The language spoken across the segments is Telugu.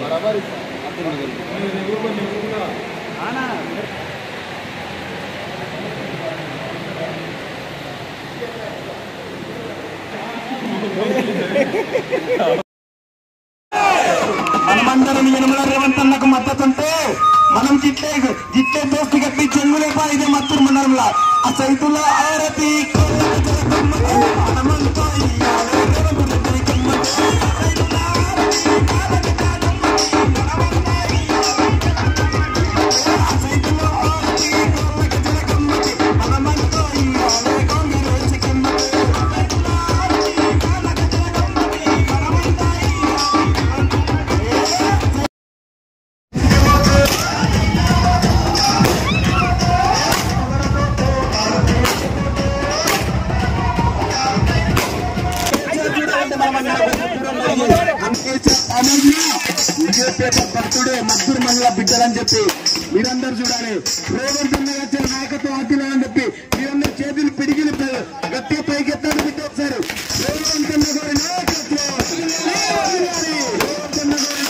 మనమందరం యనమల రేవంత్ అన్నకు మద్దతు ఉంటే మనం జిట్లే జిట్లే దోస్తు కట్టి చెంగులేపా ఇదే మత్తూరు మండలంలో ఆ సైతుల్లో ఆరతి మనమంతా ఇయ్యాలి, రేవంత్ రెడ్డిని కమ్మటి. సైతుల ఆరతి, కాలకి కాలమ్మటి, మనమంతా ఇయ్యాలి. ఆ సైతుల్లో ఆరతి, కాలకి జలకమ్మటి, మనమంతా ఇయ్యాలి, కాంగ్రెస్ కమ్మటి. సైతుల ఆరతి, కాలకి జలకమ్మటి, మనమంతా ఇయ్యాలి. విజయ పేపర్ భక్తుడే మద్దూరు మండల బిడ్డలని చెప్పి మీరందరూ చూడాలి రేవంత్ అన్న వచ్చిన నాయకత్వం అడ్డులో అని చెప్పి మీరందరూ చేతులు పిడిగిలు పై- గట్టిగా పైకి ఎత్తాడు బిడ్డ ఒకసారి రేవంత్ అన్న గారి నాయకత్వం రేవంత్ అన్న గారి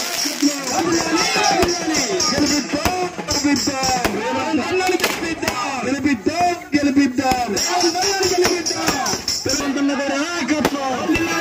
నాయకత్వం గెలిపిద్దాం గెలిపిద్దాం రేవంత్ అన్నని గెలిపిద్దాం గెలిపిద్దాం గెలిపిద్దాం రేవంత్ అన్నని గెలిపిద్దాం రేవంత్ అన్న గారి నాయకత్వం